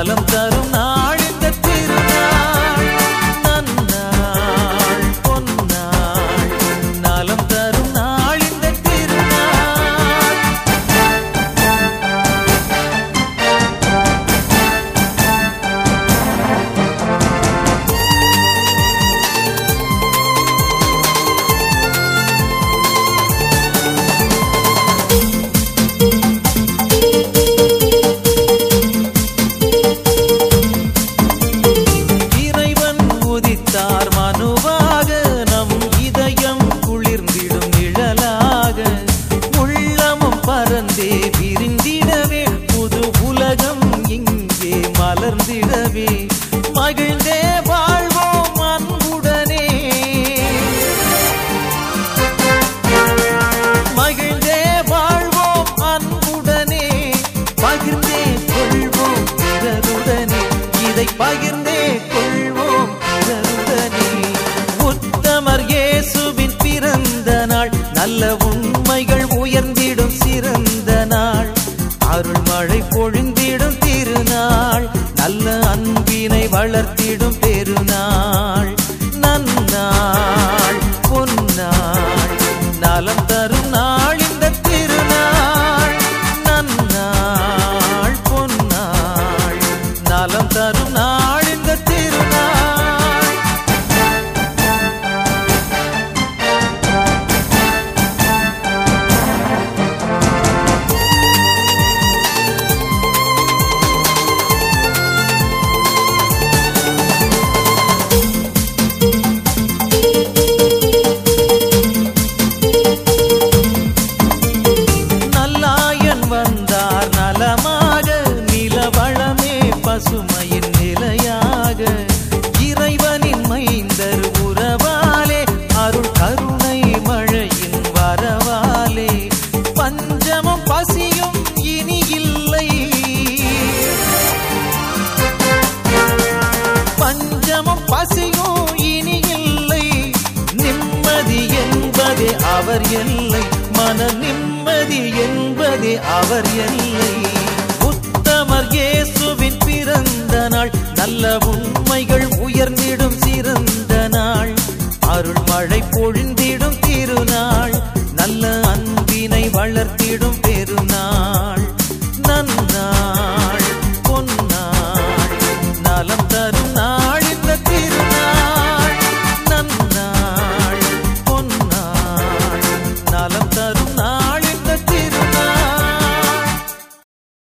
நலம் தரும் நாள் இந்த திருநாள் நன்னாள் பொன்னாள் நலம் தரும் நாள் இந்த திருநாள் இறைவன் உதித்தார் மனுவாக நம் இதயம் குளிர்ந்திடும் நிழலாக உள்ளமும் பறந்தே விரிந்திடவே புது உலகம் இங்கே மலர்ந்திடவே மகிழ்ந்தே வாழ்வோம் அன்புடனே மகிழ்ந்தே வாழ்வோம் அன்புடனே பகிர்ந்தே கொள்வோம் பிறருடனே இதை பகிர்ந்தே கொள்வோம் பிறருடனே உத்தமர் இயேசுவின் பிறந்த நாள் நல்ல உண்மைகள் உயர்ந்திடும் சிறந்த நாள் அருள்மழை பொழிந்திடும் திருநாள் நல்ல அன்பினை வளர்த்திடும் பெருநாள் நன்னாள் பொன்னாள் நலம் தரும் நாள் இந்த திருநாள் நன்னாள் பொன்னாள் நலம் தரும் நாள் இந்த திருநாள் நல்லாயன் வந்தார் நலமாக நிலவளமே பசுமையின் நிலையாக இறைவனின் மைந்தர் உறவாலே அருள் கருணை மழையின் வரவாலே பஞ்சமும் பசியும் இனி இல்லை பஞ்சமும் பசியும் இனி இல்லை நிம்மதி என்பதே அவர் எல்லை மன நிம்மதி என்பதே அவர் எல்லை உத்தமர் இயேசுவின் பிறந்த நாள் நல்ல உண்மைகள் உயர்ந்திடும் சிறந்த நாள் அருள் மழை பொழிந்திடும் திருநாள் நல்ல அன்பினை வளர்த்திடும்